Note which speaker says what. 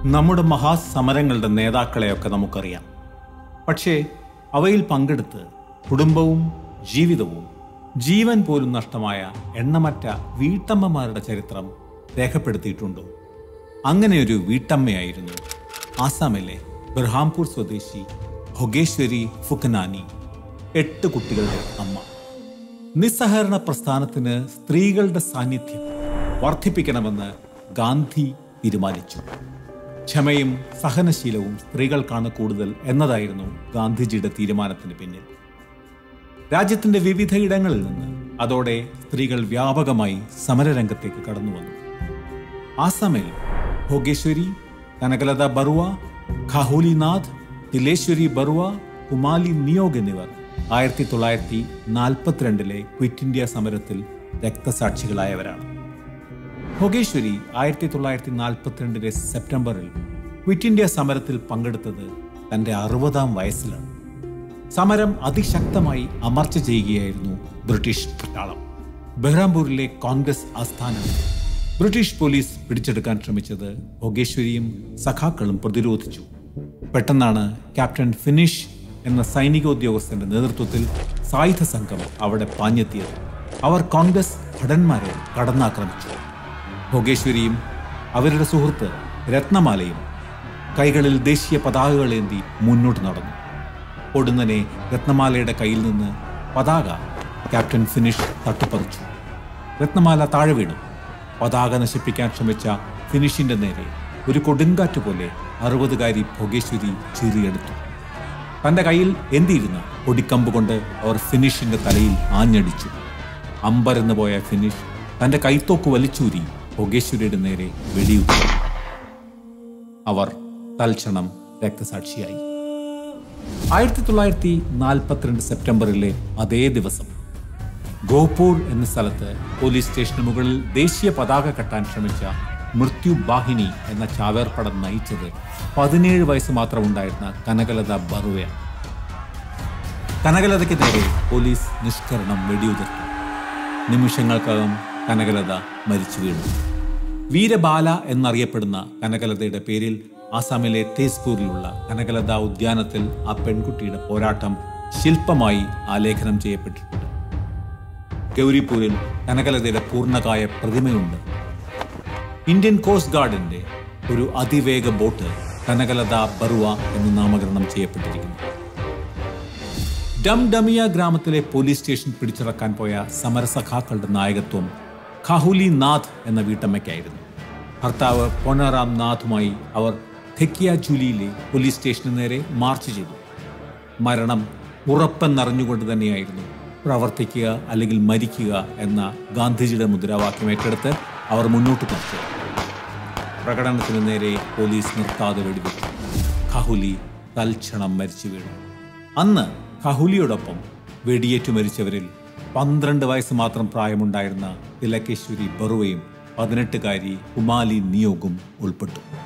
Speaker 1: നമ്മുടെ മഹാസമരങ്ങളുടെ നേതാക്കളെയൊക്കെ നമുക്കറിയാം പക്ഷേ അവയിൽ പങ്കെടുത്ത് കുടുംബവും ജീവിതവും ജീവൻ പോലും നഷ്ടമായ എണ്ണമറ്റ വീട്ടമ്മമാരുടെ ചരിത്രം രേഖപ്പെടുത്തിയിട്ടുണ്ടോ അങ്ങനെയൊരു വീട്ടമ്മയായിരുന്നു ആസാമിലെ ബർഹാംപൂർ സ്വദേശി ഭൊഗേശ്വരി ഫുക്കനാനി എട്ട് കുട്ടികളുടെ അമ്മ നിസ്സഹകരണ പ്രസ്ഥാനത്തിന് സ്ത്രീകളുടെ സാന്നിധ്യം വർദ്ധിപ്പിക്കണമെന്ന് ഗാന്ധി തീരുമാനിച്ചു ക്ഷമയും സഹനശീലവും സ്ത്രീകൾക്കാണ് കൂടുതൽ എന്നതായിരുന്നു ഗാന്ധിജിയുടെ തീരുമാനത്തിന് പിന്നിൽ രാജ്യത്തിന്റെ വിവിധ ഇടങ്ങളിൽ നിന്ന് അതോടെ സ്ത്രീകൾ വ്യാപകമായി സമരരംഗത്തേക്ക് കടന്നു വന്നു ആസാമിൽ ഭോഗേശ്വരി കനകലത ബറുവ ഖാഹുലിനാഥ് തിലേശ്വരി ബറുവ കുമാലി നിയോഗ് എന്നിവർ ആയിരത്തി തൊള്ളായിരത്തി നാൽപ്പത്തിരണ്ടിലെ ക്വിറ്റ് ഇന്ത്യ സമരത്തിൽ രക്തസാക്ഷികളായവരാണ് ഭോഗേശ്വരി ആയിരത്തി തൊള്ളായിരത്തി നാൽപ്പത്തിരണ്ടിലെ സെപ്റ്റംബറിൽ ക്വിറ്റ് ഇന്ത്യ സമരത്തിൽ പങ്കെടുത്തത് തന്റെ അറുപതാം വയസ്സിലാണ് സമരം അതിശക്തമായി അമർച്ച ചെയ്യുകയായിരുന്നു ബ്രിട്ടീഷ് പട്ടാളം ബഹ്റാംപൂരിലെ കോൺഗ്രസ് ആസ്ഥാനം ബ്രിട്ടീഷ് പോലീസ് പിടിച്ചെടുക്കാൻ ശ്രമിച്ചത് ഭോഗേശ്വരിയും സഖാക്കളും പ്രതിരോധിച്ചു പെട്ടെന്നാണ് ക്യാപ്റ്റൻ ഫിനിഷ് എന്ന സൈനിക ഉദ്യോഗസ്ഥന്റെ നേതൃത്വത്തിൽ സായുധ സംഘം അവിടെ പാഞ്ഞെത്തിയത് അവർ കോൺഗ്രസ് ഭടന്മാരെ കടന്നാക്രമിച്ചു ഭോഗേശ്വരിയും അവരുടെ സുഹൃത്ത് രത്നമാലയും കൈകളിൽ ദേശീയ പതാകകളേന്തി മുന്നോട്ട് നടന്നു ഒടുന്നനെ രത്നമാലയുടെ കയ്യിൽ നിന്ന് പതാക ക്യാപ്റ്റൻ ഫിനിഷ് തട്ടിപ്പറിച്ചു രത്നമാല താഴെ വീണു പതാക നശിപ്പിക്കാൻ ശ്രമിച്ച ഫിനിഷിന്റെ നേരെ ഒരു കൊടുങ്കാറ്റ് പോലെ അറുപതുകാരി ഭോഗേശ്വരി ചീറിയെടുത്തു തന്റെ കയ്യിൽ എന്തിയിരുന്ന പൊടിക്കമ്പ് കൊണ്ട് അവർ ഫിനിഷിന്റെ തലയിൽ ആഞ്ഞടിച്ചു അമ്പരന്ന് പോയ ഫിനിഷ് തന്റെ കൈത്തോക്ക് വലിച്ചൂരി ഭോഗേശ്വരിയുടെ നേരെ വെടിയുറ്റു അവർ തൽക്ഷണം രക്തസാക്ഷിയായി ആയിരത്തി തൊള്ളായിരത്തി നാൽപ്പത്തിരണ്ട് സെപ്റ്റംബറിലെ അതേ ദിവസം ഗോപൂർ എന്ന സ്ഥലത്ത് പോലീസ് സ്റ്റേഷന് മുകളിൽ ദേശീയ പതാക കെട്ടാൻ ശ്രമിച്ച മൃത്യു ബാഹിനി എന്ന ചാവേർപ്പടം നയിച്ചത് പതിനേഴ് വയസ്സ് മാത്രം ഉണ്ടായിരുന്ന കനകലത ബറുവയാണ് കനകലതയ്ക്ക് നേരെ പോലീസ് നിഷ്കരണം വെടിയുതിർത്തു നിമിഷങ്ങൾക്കകം കനകലത മരിച്ചു വീണു വീരബാല എന്നറിയപ്പെടുന്ന കനകലതയുടെ പേരിൽ ആസാമിലെ തേസ്പൂരിലുള്ള കനകലത ഉദ്യാനത്തിൽ ആ പെൺകുട്ടിയുടെ പോരാട്ടം ശില്പമായി ആലേഖനം ചെയ്യപ്പെട്ടിട്ടുണ്ട് ഗൗരിപൂരിൽ കനകലതയുടെ പൂർണ്ണകായ പ്രതിമയുണ്ട് ഇന്ത്യൻ കോസ്റ്റ് ഗാർഡിന്റെ ഒരു അതിവേഗ ബോട്ട് കനകലത ബറുവ എന്ന് നാമകരണം ചെയ്യപ്പെട്ടിരിക്കുന്നു ഡംഡമിയ ഗ്രാമത്തിലെ പോലീസ് സ്റ്റേഷൻ പിടിച്ചിറക്കാൻ പോയ സമരസഖാക്കളുടെ നായകത്വം ഖാഹുലി നാഥ് എന്ന വീട്ടമ്മയ്ക്കായിരുന്നു ഭർത്താവ് പൊനറാം നാഥുമായി അവർ ഥെക്കിയ ജൂലിയിലെ പോലീസ് സ്റ്റേഷന് നേരെ മാർച്ച് ചെയ്തു മരണം ഉറപ്പെന്നറിഞ്ഞുകൊണ്ട് തന്നെയായിരുന്നു പ്രവർത്തിക്കുക അല്ലെങ്കിൽ മരിക്കുക എന്ന ഗാന്ധിജിയുടെ മുദ്രാവാക്യം ഏറ്റെടുത്ത് അവർ മുന്നോട്ട് കുറിച്ചു പ്രകടനത്തിന് നേരെ പോലീസ് നിർത്താതെ വെടിവെച്ചു ഖഹുലി തൽക്ഷണം മരിച്ചു വീണു അന്ന് ഖഹുലിയോടൊപ്പം വെടിയേറ്റു മരിച്ചവരിൽ പന്ത്രണ്ട് വയസ്സ് മാത്രം പ്രായമുണ്ടായിരുന്ന തിലകേശ്വരി ബറുവയും പതിനെട്ടുകാരി കുമാലി നിയോഗും ഉൾപ്പെട്ടു